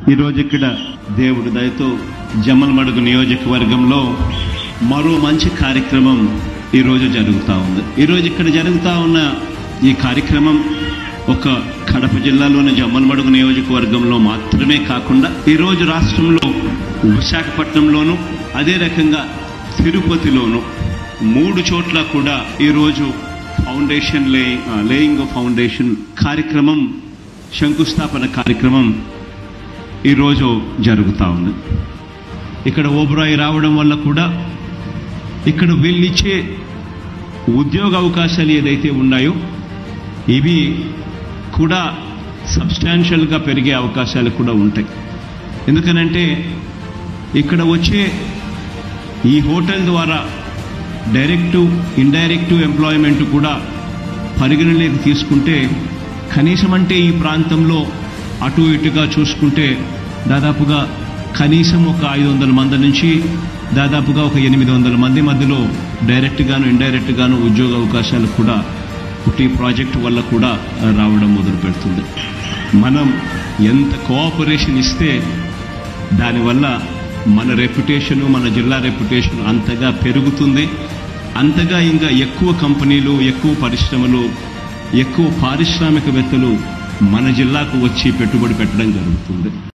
ఈరోజు ఇక్కడ దేవుడి దయతో జమ్మలమడుగు నియోజకవర్గంలో మరో మంచి కార్యక్రమం ఈరోజు జరుగుతూ ఉంది ఈరోజు ఇక్కడ జరుగుతూ ఉన్న ఈ కార్యక్రమం ఒక కడప జిల్లాలోని జమ్మలమడుగు నియోజకవర్గంలో మాత్రమే కాకుండా ఈరోజు రాష్ట్రంలో విశాఖపట్నంలోను అదే రకంగా తిరుపతిలోను మూడు చోట్ల కూడా ఈరోజు ఫౌండేషన్ లే లేయింగ్ ఫౌండేషన్ కార్యక్రమం శంకుస్థాపన కార్యక్రమం ఈరోజు జరుగుతూ ఉంది ఇక్కడ ఓబ్రాయి రావడం వల్ల కూడా ఇక్కడ వీళ్ళిచ్చే ఉద్యోగ అవకాశాలు ఏదైతే ఉన్నాయో ఇవి కూడా సబ్స్టాన్షియల్గా పెరిగే అవకాశాలు కూడా ఉంటాయి ఎందుకనంటే ఇక్కడ వచ్చే ఈ హోటల్ ద్వారా డైరెక్టు ఇండైరెక్టు ఎంప్లాయ్మెంట్ కూడా పరిగణలోకి తీసుకుంటే కనీసం అంటే ఈ ప్రాంతంలో అటు ఇటుగా చూసుకుంటే దాదాపుగా కనీసం ఒక ఐదు వందల మంది నుంచి దాదాపుగా ఒక ఎనిమిది వందల మంది మధ్యలో డైరెక్ట్గాను ఇండైరెక్ట్గాను ఉద్యోగ అవకాశాలు కూడా ఈ ప్రాజెక్ట్ వల్ల కూడా రావడం మొదలు పెడుతుంది మనం ఎంత కోఆపరేషన్ ఇస్తే దానివల్ల మన రెప్యుటేషను మన జిల్లా రెప్యుటేషన్ అంతగా పెరుగుతుంది అంతగా ఇంకా ఎక్కువ కంపెనీలు ఎక్కువ పరిశ్రమలు ఎక్కువ పారిశ్రామికవేత్తలు మన జిల్లాకు వచ్చి పెట్టుబడి పెట్టడం జరుగుతుంది